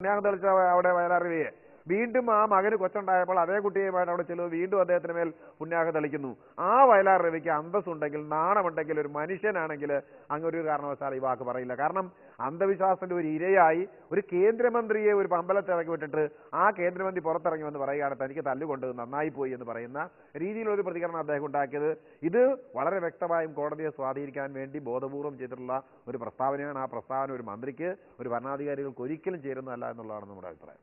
പുണ്യാഹം തെളിച്ച അവിടെ വയലാറിയെ വീണ്ടും ആ മകന് കൊച്ചുണ്ടായപ്പോൾ അതേ കുട്ടിയുമായിട്ട് അവിടെ ചെല്ലുന്നു വീണ്ടും അദ്ദേഹത്തിന് മേൽ പുണ്യാഹ തെളിക്കുന്നു ആ വയലാർ രവിക്ക് അന്തസ്സുണ്ടെങ്കിൽ നാണമുണ്ടെങ്കിൽ ഒരു മനുഷ്യനാണെങ്കിൽ അങ്ങ് ഒരു കാരണവശാൽ ഈ വാക്ക് പറയില്ല കാരണം അന്ധവിശ്വാസത്തിന്റെ ഒരു ഇരയായി ഒരു കേന്ദ്രമന്ത്രിയെ ഒരു അമ്പലത്തിൽ ഇറക്കി വിട്ടിട്ട് ആ കേന്ദ്രമന്ത്രി പുറത്തിറങ്ങി വന്ന് പറയുകയാണ് തനിക്ക് തല്ലുകൊണ്ട് നന്നായി പോയി എന്ന് പറയുന്ന രീതിയിലൊരു പ്രതികരണം അദ്ദേഹം ഉണ്ടാക്കിയത് ഇത് വളരെ വ്യക്തമായും കോടതിയെ സ്വാധീനിക്കാൻ വേണ്ടി ബോധപൂർവം ചെയ്തിട്ടുള്ള ഒരു പ്രസ്താവനയാണ് ആ പ്രസ്താവന ഒരു മന്ത്രിക്ക് ഒരു ഭരണാധികാരികൾക്ക് ഒരിക്കലും ചേരുന്നതല്ല എന്നുള്ളതാണ് നമ്മുടെ അഭിപ്രായം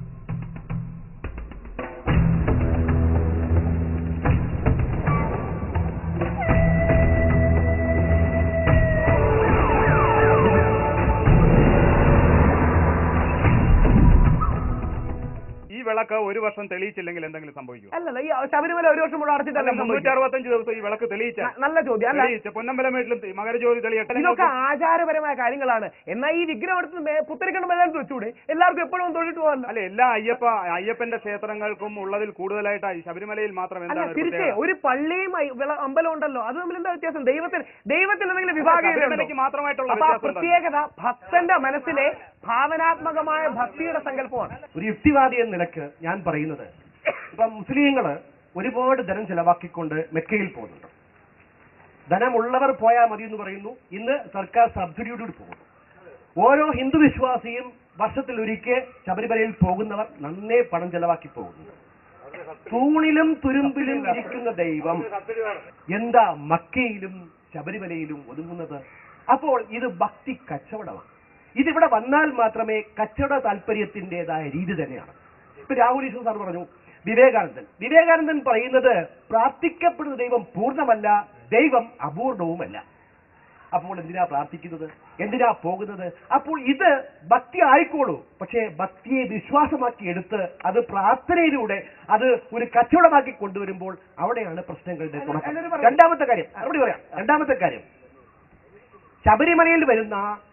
ഈ വിളക്ക് ഒരു വർഷം തെളിയിച്ചില്ലെങ്കിൽ എന്തെങ്കിലും സംഭവിക്കും അല്ലല്ല ഈ ശബരിമല ഒരു വർഷം മുഴുവൻ അടച്ചിട്ടല്ല മുന്നൂറ്റി അറുപത്തഞ്ച് ദിവസം ഈ വിളക്ക് തെളിയിച്ച നല്ല ചോദ്യം അല്ല തെളിയിച്ച പൊന്നമ്പലം വീട്ടിലും മകരജ്യോതി തെളിയട്ടെ ഇതൊക്കെ ആചാരപരമായ കാര്യങ്ങളാണ് എന്നാൽ ഈ വിഗ്രഹം എടുത്ത് മേ- പുത്തരിക്കണം എല്ലാവരും വെച്ചൂടെ എല്ലാവർക്കും എപ്പോഴും തൊഴിലിട്ട് പോകാനല്ലോ അല്ല എല്ലാ അയ്യപ്പ അയ്യപ്പന്റെ ക്ഷേത്രങ്ങൾക്കും ഉള്ളതിൽ കൂടുതലായിട്ട് ഈ ശബരിമലയിൽ മാത്രം അല്ല എന്താണ് ഒരു തിരിച്ചേ പ്രത്യേകത? ഒരു പള്ളിയും ഐ- വിള- അമ്പലവും ഉണ്ടല്ലോ അത് തമ്മിൽ എന്താ വ്യത്യാസം ദൈവത്തിൽ ദൈവത്തിൽ എന്തെങ്കിലും വിഭാഗം ശബരിമലയ്ക്ക് മാത്രമായിട്ടുള്ള അപ്പൊ ആ വ്യത്യാസം എന്താണ്? പ്രത്യേകത ഭക്തന്റെ മനസ്സിലെ ഭാവനാത്മകമായ ഭക്തിയുടെ സങ്കല്പമാണ് ഒരു യുക്തിവാദി എന്ന നിലക്ക് ഞാൻ പറയുന്നത് ഇപ്പൊ മുസ്ലിങ്ങള് ഒരുപാട് ധനം ചെലവാക്കിക്കൊണ്ട് മെക്കയിൽ പോകുന്നുണ്ട് ധനമുള്ളവർ പോയാൽ മതി എന്ന് പറയുന്നു ഇന്ന് സർക്കാർ സബ്സിഡിയോടുകൂടി പോകുന്നു ഓരോ ഹിന്ദു വിശ്വാസിയും വർഷത്തിൽ ഒരിക്കൽ ശബരിമലയിൽ പോകുന്നവർ നന്നേ പണം ചെലവാക്കി പോകുന്നു തൂണിലും തുരുമ്പിലും ഇരിക്കുന്ന ദൈവം എന്താ മക്കയിലും ശബരിമലയിലും ഒതുങ്ങുന്നത് അപ്പോൾ ഇത് ഭക്തി കച്ചവടമാണ് ഇതിവിടെ വന്നാൽ മാത്രമേ കച്ചവട താല്പര്യത്തിൻ്റെതായ രീതി തന്നെയാണ് ഇപ്പൊ രാഹുൽ ഈശ്വർ സാർ പറഞ്ഞു വിവേകാനന്ദൻ വിവേകാനന്ദൻ പറയുന്നത് പ്രാർത്ഥിക്കപ്പെടുന്ന ദൈവം പൂർണ്ണമല്ല ദൈവം അപൂർണവുമല്ല അപ്പോൾ എന്തിനാ പ്രാർത്ഥിക്കുന്നത് എന്തിനാ പോകുന്നത് അപ്പോൾ ഇത് ഭക്തി ആയിക്കോളൂ പക്ഷേ ഭക്തിയെ വിശ്വാസമാക്കി എടുത്ത് അത് പ്രാർത്ഥനയിലൂടെ അത് ഒരു കച്ചവടമാക്കി കൊണ്ടുവരുമ്പോൾ അവിടെയാണ് പ്രശ്നങ്ങളുടെ തുടക്കം രണ്ടാമത്തെ കാര്യം മറുപടി പറയാം രണ്ടാമത്തെ കാര്യം ശബരിമലയിൽ വരുന്ന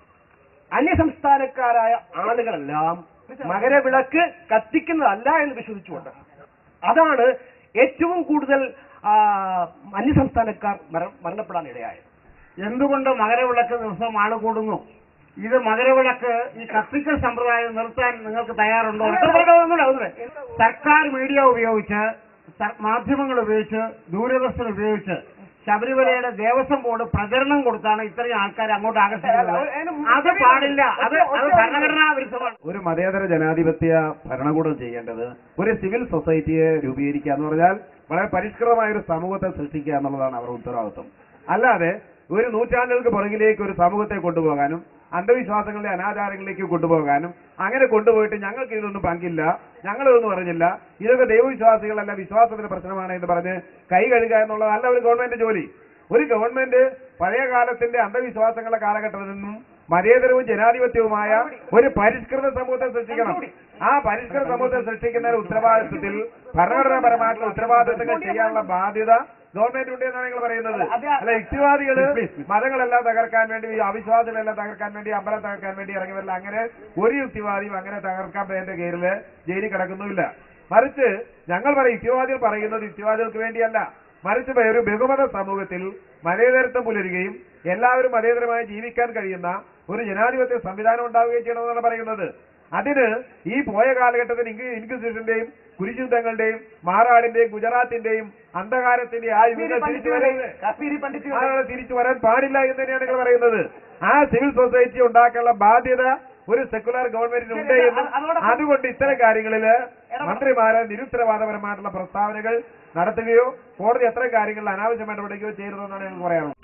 അന്യസംസ്ഥാനക്കാരായ ആളുകളെല്ലാം മകരവിളക്ക് കത്തിക്കുന്നതല്ല എന്ന് വിശ്വസിച്ചുകൊണ്ട് അതാണ് ഏറ്റവും കൂടുതൽ ആ, അന്യസംസ്ഥാനക്കാർ മര- മരണപ്പെടാൻ ഇടയായത് എന്തുകൊണ്ട് മകരവിളക്ക് ദിവസം ആള് കൂടുന്നു ഇത് മകരവിളക്ക് ഈ കത്തിക്കൽ സമ്പ്രദായം നിർത്താൻ നിങ്ങൾക്ക് തയ്യാറുണ്ടോ ഒന്നുകൂടെ, ഒന്നുകൂടെ, ഒന്നുകൂടെ. സർക്കാർ മീഡിയ ഉപയോഗിച്ച് സ- മാധ്യമങ്ങൾ ഉപയോഗിച്ച് ദൂരദർശൻ ഉപയോഗിച്ച് ശബരിമലയുടെ ദേവസ്വം ബോർഡ് പ്രചരണം കൊടുത്താണ് ഇത്രയും ആൾക്കാരെ അങ്ങോട്ട് ആകർഷിക്കുന്നത് അത് പാടില്ല അത് അത് ഭരണഘടനാ വിരുദ്ധമാണ് ഒരു മതേതര ജനാധിപത്യ ഭരണകൂടം ചെയ്യേണ്ടത് ഒരു സിവിൽ സൊസൈറ്റിയെ രൂപീകരിക്കുക എന്ന് പറഞ്ഞാൽ വളരെ പരിഷ്കൃതമായ ഒരു സമൂഹത്തെ സൃഷ്ടിക്കുക എന്നുള്ളതാണ് അവരുടെ ഉത്തരവാദിത്വം അല്ലാതെ ഒരു നൂറ്റാണ്ടുകൾക്ക് പുറകിലേക്ക് ഒരു സമൂഹത്തെ കൊണ്ടുപോകാനും അന്ധവിശ്വാസങ്ങളുടെ അനാചാരങ്ങളിലേക്ക് കൊണ്ടുപോകാനും അങ്ങനെ കൊണ്ടുപോയിട്ട് ഞങ്ങൾക്ക് ഇതൊന്നും പങ്കില്ല ഞങ്ങളിതൊന്നും പറഞ്ഞില്ല ഇതൊക്കെ ദൈവവിശ്വാസികളല്ല വിശ്വാസത്തിന്റെ പ്രശ്നമാണ് എന്ന് പറഞ്ഞ് കൈ കഴുകുക എന്നുള്ളതല്ല ഒരു ഗവൺമെന്റ് ജോലി ഒരു ഗവൺമെന്റ് പഴയ കാലത്തിന്റെ അന്ധവിശ്വാസങ്ങളുടെ കാലഘട്ടത്തിൽ നിന്നും മതേതരവും ജനാധിപത്യവുമായ ഒരു പരിഷ്കൃത സമൂഹത്തെ സൃഷ്ടിക്കണം ആ പരിഷ്കൃത സമൂഹത്തെ സൃഷ്ടിക്കുന്ന ഉത്തരവാദിത്വത്തിൽ ഭരണഘടനാപരമായിട്ടുള്ള ഉത്തരവാദിത്തങ്ങൾ ചെയ്യാനുള്ള ബാധ്യത ഗവൺമെന്റ് ഉണ്ട് എന്നാണ് നിങ്ങൾ പറയുന്നത് അല്ല യുക്തിവാദികള് മതങ്ങളെല്ലാം തകർക്കാൻ വേണ്ടി ഈ അവിശ്വാസികളെല്ലാം തകർക്കാൻ വേണ്ടി അമ്പലം തകർക്കാൻ വേണ്ടി ഇറങ്ങി വരില്ല അങ്ങനെ ഒരു യുക്തിവാദിയും അങ്ങനെ തകർക്കാൻ പേരിന്റെ കീഴില് ജയിലിൽ കിടക്കുന്നുമില്ല മറിച്ച് ഞങ്ങൾ പറയും യുക്തിവാദികൾ പറയുന്നത് യുക്തിവാദികൾക്ക് വേണ്ടിയല്ല മറിച്ച് ഒരു ബഹുമത സമൂഹത്തിൽ മതേതരത്വം പുലരുകയും എല്ലാവരും മതേതരമായി ജീവിക്കാൻ കഴിയുന്ന ഒരു ജനാധിപത്യ സംവിധാനം ഉണ്ടാവുകയും ചെയ്യണമെന്നാണ് പറയുന്നത് അതിന് ഈ പോയ കാലഘട്ടത്തിൽ ഇൻക്വി- ഇൻക്വിസിഷന്റെയും കുരിശുദ്ധങ്ങളുടെയും മാറാടിന്റെയും ഗുജറാത്തിന്റെയും അന്ധകാരത്തിന്റെയും ആ യുഗങ്ങൾ തിരിച്ചു വരരുത് കശ്മീരി പണ്ഡിറ്റ് ആളുകൾ തിരിച്ചു വരാൻ പാടില്ല എന്ന് തന്നെയാണ് നിങ്ങൾ പറയുന്നത് ആ സിവിൽ സൊസൈറ്റി ഉണ്ടാക്കാനുള്ള ബാധ്യത ഒരു സെക്കുലർ ഗവൺമെന്റിന് ഉണ്ട് എന്നും അതുകൊണ്ട് ഇത്തരം കാര്യങ്ങളില് മന്ത്രിമാരെ നിരുത്തരവാദപരമായിട്ടുള്ള പ്രസ്താവനകൾ നടത്തുകയോ കോടതി അത്തരം കാര്യങ്ങളിൽ അനാവശ്യമായി ഇടപെടുകയോ ചെയ്യരുതെന്നാണ് ഞങ്ങൾക്ക് പറയാനുള്ളത്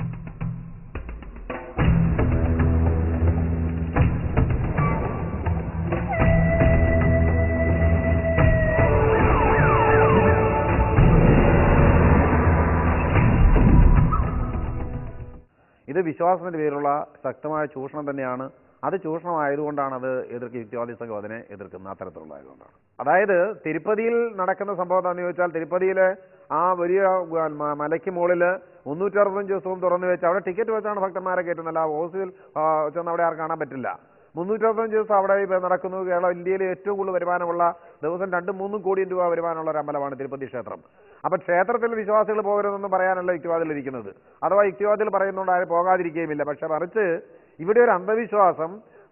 ഇത് വിശ്വാസത്തിന്റെ പേരിലുള്ള ശക്തമായ ചൂഷണം തന്നെയാണ് അത് ചൂഷണമായതുകൊണ്ടാണ് അത് എതിർക്ക് യുക്തിവാദി സംഘം അതിനെ എതിർക്കുന്നത് അത്തരത്തിലുള്ളതായതുകൊണ്ടാണ് അതായത് തിരുപ്പതിയിൽ നടക്കുന്ന സംഭവം എന്താണെന്ന് ചോദിച്ചാൽ തിരുപ്പതിയിലെ ആ വലിയ ഗ- മ- മലയ്ക്ക് മുകളിൽ മുന്നൂറ്റി അറുപത്തഞ്ച് ദിവസവും തുറന്നു വെച്ച് അവിടെ ടിക്കറ്റ് വെച്ചാണ് ഭക്തന്മാരെ കയറ്റുന്നില്ല ഹോസ്റ്റലിൽ ആ, ചെന്ന് അവിടെ ആർക്കും കാണാൻ പറ്റില്ല മുന്നൂറ്റി അറുപത്തഞ്ച് ദിവസം അവിടെ ഇപ്പൊ നടക്കുന്നു കേരള ഇന്ത്യയിലെ ഏറ്റവും കൂടുതൽ വരുമാനമുള്ള ദിവസം രണ്ടും മൂന്നും കോടി രൂപ വരുമാനമുള്ള ഒരു അമ്പലമാണ് തിരുപ്പതി ക്ഷേത്രം അപ്പൊ ക്ഷേത്രത്തിൽ വിശ്വാസികൾ പോകരുതെന്നും പറയാനല്ല യുക്തിവാദികൾ ഇരിക്കുന്നത് അഥവാ യുക്തിവാദികൾ പറയുന്നതുകൊണ്ട് ആരും പോകാതിരിക്കുകയുമില്ല പക്ഷെ മറിച്ച് ഇവിടെ ഒരു അന്ധവിശ്വാസം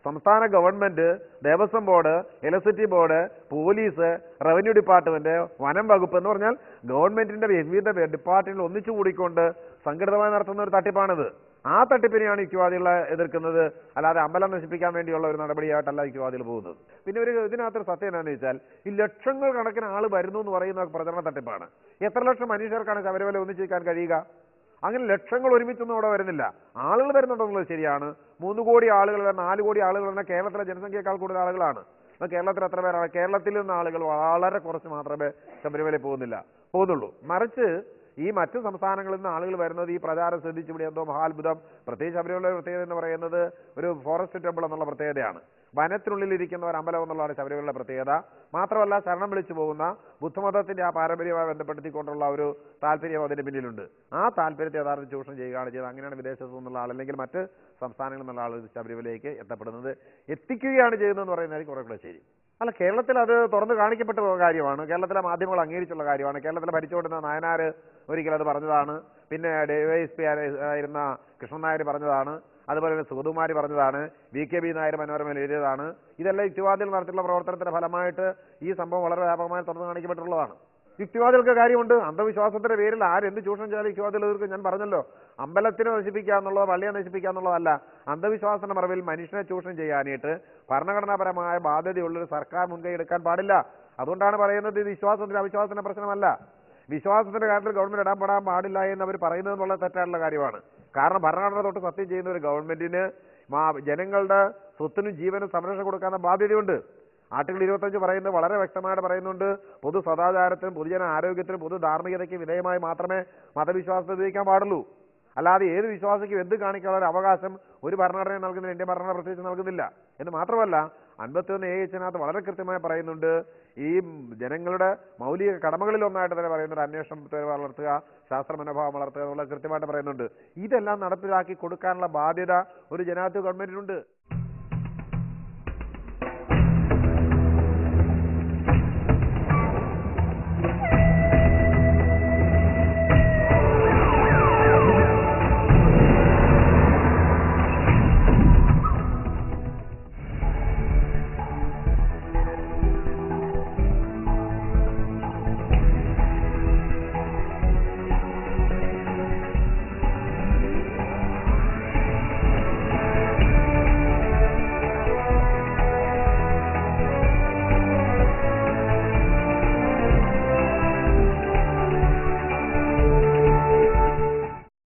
സംസ്ഥാന government Devaswom board electricity board police revenue department വനം വകുപ്പ് എന്ന് പറഞ്ഞാൽ ഗവൺമെന്റിന്റെ വിവിധ ഡിപ്പാർട്ട്മെന്റിൽ ഒന്നിച്ചു കൂടിക്കൊണ്ട് സംഘടിതമായി നടത്തുന്ന ഒരു തട്ടിപ്പാണിത് ആ തട്ടിപ്പിനെയാണ് യുക്തിവാദികളെ എതിർക്കുന്നത് അല്ലാതെ അമ്പലം നശിപ്പിക്കാൻ വേണ്ടിയുള്ള ഒരു നടപടിയായിട്ടല്ല യുക്തിവാദികൾ പോകുന്നത് പിന്നെ ഒരു ഇതിനകത്തൊരു സത്യം എന്താണെന്ന് വെച്ചാൽ ഈ ലക്ഷങ്ങൾ കണക്കിന് ആൾ വരുന്നു എന്ന് പറയുന്ന പ്രചരണ തട്ടിപ്പാണ് എത്ര ലക്ഷം മനുഷ്യർക്കാണ് ശബരിമല ഒന്നിച്ചു നിൽക്കാൻ കഴിയുക അങ്ങനെ ലക്ഷങ്ങൾ ഒരുമിച്ചൊന്നും അവിടെ വരുന്നില്ല ആളുകൾ വരുന്നുണ്ടെന്നുള്ളത് ശരിയാണ് മൂന്ന് കോടി ആളുകൾ നാല് കോടി ആളുകൾ തന്നെ കേരളത്തിലെ ജനസംഖ്യയേക്കാൾ കൂടുതൽ ആളുകളാണ് എന്നാൽ കേരളത്തിൽ എത്ര പേരാണ് കേരളത്തിൽ നിന്ന് ആളുകൾ വളരെ കുറച്ച് മാത്രമേ ശബരിമല പോകുന്നില്ല പോകുന്നുള്ളൂ മറിച്ച് ഈ മറ്റു സംസ്ഥാനങ്ങളിൽ നിന്ന് ആളുകൾ വരുന്നത് ഈ പ്രചാരം ശ്രദ്ധിച്ച് ഇവിടെ എന്തോ മഹാത്ഭുതം പ്രത്യേകിച്ച് ശബരിമല പ്രത്യേകത എന്ന് പറയുന്നത് ഒരു ഫോറസ്റ്റ് ടെമ്പിൾ എന്നുള്ള പ്രത്യേകതയാണ് വനത്തിനുള്ളിൽ ഇരിക്കുന്ന ഒരു അമ്പലം എന്നുള്ളതാണ് ശബരിമലയുടെ പ്രത്യേകത മാത്രമല്ല ശരണം വിളിച്ചു പോകുന്ന ബുദ്ധമതത്തിന്റെ ആ പാരമ്പര്യവുമായി ബന്ധപ്പെടുത്തിക്കൊണ്ടുള്ള ഒരു താല്പര്യം അതിന് പിന്നിലുണ്ട് ആ താല്പര്യത്തെ യഥാർത്ഥ ചൂഷണം ചെയ്യുകയാണ് ചെയ്തത് അങ്ങനെയാണ് വിദേശത്തു നിന്നുള്ള ആൾ അല്ലെങ്കിൽ മറ്റ് സംസ്ഥാനങ്ങളിൽ നിന്നുള്ള ആൾ ശബരിമലയിലേക്ക് എത്തപ്പെടുന്നത് എത്തിക്കുകയാണ് ചെയ്യുന്നതെന്ന് പറയുന്നത് കുറെ കൂടെ ശരി അല്ല കേരളത്തിൽ അത് തുറന്നു കാണിക്കപ്പെട്ട ഒരു കാര്യമാണ് കേരളത്തിലെ മാധ്യമങ്ങൾ അംഗീകരിച്ചുള്ള കാര്യമാണ് കേരളത്തിലെ ഭരിച്ചുകൊണ്ടിരുന്ന നായനാർ ഒരിക്കൽ അത് പറഞ്ഞതാണ് പിന്നെ ഡിവൈഎസ്പി ആയിരുന്ന കൃഷ്ണൻ നായർ പറഞ്ഞതാണ് അതുപോലെ തന്നെ സുഗതകുമാരി പറഞ്ഞതാണ് വി കെ ബി നായർ മനോരമയിൽ എഴുതിയതാണ് ഇതെല്ലാം യുക്തിവാദികൾ നടത്തിയുള്ള പ്രവർത്തനത്തിന്റെ ഫലമായിട്ട് ഈ സംഭവം വളരെ വ്യാപകമായി തുറന്നു കാണിക്കപ്പെട്ടിട്ടുള്ളതാണ് യുക്തിവാദികൾക്ക് കാര്യമുണ്ട് അന്ധവിശ്വാസത്തിന്റെ പേരിൽ ആരെന്ത് ചൂഷണം ചെയ്താലും യുക്തിവാദികൾ എതിർക്കും ഞാൻ പറഞ്ഞല്ലോ അമ്പലത്തിനെ നശിപ്പിക്കുക എന്നുള്ളത് പള്ളിയെ നശിപ്പിക്കുക എന്നുള്ളതല്ല അന്ധവിശ്വാസത്തിന്റെ മറവിൽ മനുഷ്യനെ ചൂഷണം ചെയ്യാനായിട്ട് ഭരണഘടനാപരമായ ബാധ്യതയുള്ളൊരു സർക്കാർ മുൻകൈ എടുക്കാൻ പാടില്ല അതുകൊണ്ടാണ് പറയുന്നത് ഇത് വിശ്വാസത്തിന്റെ അവിശ്വാസത്തിന്റെ പ്രശ്നമല്ല വിശ്വാസത്തിന്റെ കാര്യത്തിൽ ഗവൺമെന്റ് ഇടപെടാൻ പാടില്ല എന്ന് അവർ പറയുന്നത് എന്നുള്ള തെറ്റായിട്ടുള്ള കാര്യമാണ് കാരണം ഭരണഘടന തൊട്ട് സത്യം ചെയ്യുന്ന ഒരു ഗവൺമെന്റിന് മാ- ജനങ്ങളുടെ സ്വത്തിനും ജീവനും സംരക്ഷണം കൊടുക്കാനുള്ള ബാധ്യതയുണ്ട് ആർട്ടിക്കിൾ ഇരുപത്തഞ്ച് പറയുന്നത് വളരെ വ്യക്തമായിട്ട് പറയുന്നുണ്ട് പൊതു സദാചാരത്തിനും പൊതുജന ആരോഗ്യത്തിനും പൊതു ധാർമ്മികതയ്ക്കും വിധേയമായി മാത്രമേ മതവിശ്വാസത്തെ ഉപയോഗിക്കാൻ പാടുള്ളൂ അല്ലാതെ ഏത് വിശ്വാസിക്കും എന്ത് കാണിക്കാനുള്ള ഒരു അവകാശം ഒരു ഭരണഘടന നൽകുന്നില്ല ഇന്ത്യ ഭരണഘടന പ്രത്യേകിച്ച് നൽകുന്നില്ല എന്ന് മാത്രമല്ല അൻപത്തിയൊന്ന് എ എച്ചിനകത്ത് വളരെ കൃത്യമായി പറയുന്നുണ്ട് ഈ ജനങ്ങളുടെ മൗലിക കടമകളിൽ ഒന്നായിട്ട് തന്നെ പറയുന്നുണ്ട് അന്വേഷണം വളർത്തുക ശാസ്ത്ര മനോഭാവം വളർത്തുക എന്നുള്ളത് കൃത്യമായിട്ട് പറയുന്നുണ്ട് ഇതെല്ലാം നടപ്പിലാക്കി കൊടുക്കാനുള്ള ബാധ്യത ഒരു ജനാധിപത്യ ഗവൺമെന്റിനുണ്ട്